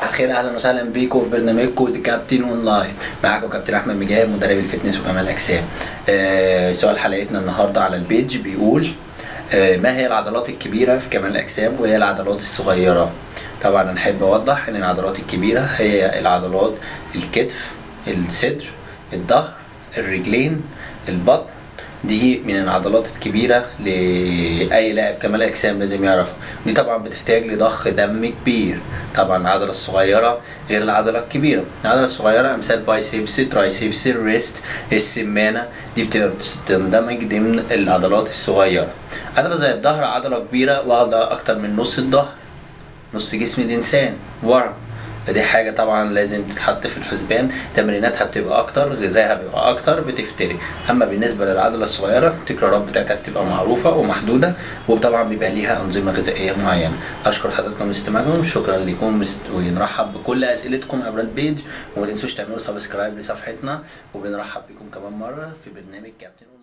صباح الخير اهلا وسهلا بيكم في برنامجكم كابتن اونلاين معاكم كابتن احمد مجاهد مدرب الفتنس وكمال الاجسام آه سؤال حلقتنا النهارده على البيج بيقول آه ما هي العضلات الكبيره في كمال الاجسام وهي العضلات الصغيره طبعا انا احب اوضح ان العضلات الكبيره هي العضلات الكتف الصدر الظهر الرجلين البطن دي من العضلات الكبيرة لأي لاعب كمال أجسام لازم يعرفها دي طبعا بتحتاج لضخ دم كبير طبعا العضلة الصغيرة غير العضلة الكبيرة العضلة الصغيرة أمثال بايسيبس ترايسيبس الريست السمانة دي بتبقى بتندمج ضمن العضلات الصغيرة عضلة زي الظهر عضلة كبيرة واخدة أكتر من نص الظهر نص جسم الإنسان ورا فدي حاجة طبعا لازم تتحط في الحسبان تمريناتها بتبقى اكتر غذائها بيبقى اكتر بتفتري اما بالنسبة للعضلة الصغيرة التكرارات بتاعتها بتبقى معروفة ومحدودة وطبعا بيبقى ليها انظمة غذائية معينة اشكر حضراتكم لاستماعكم شكرا لكم ونرحب بكل اسئلتكم عبر البيج وما تنسوش تعملوا سبسكرايب لصفحتنا وبنرحب بكم كمان مرة في برنامج كابتن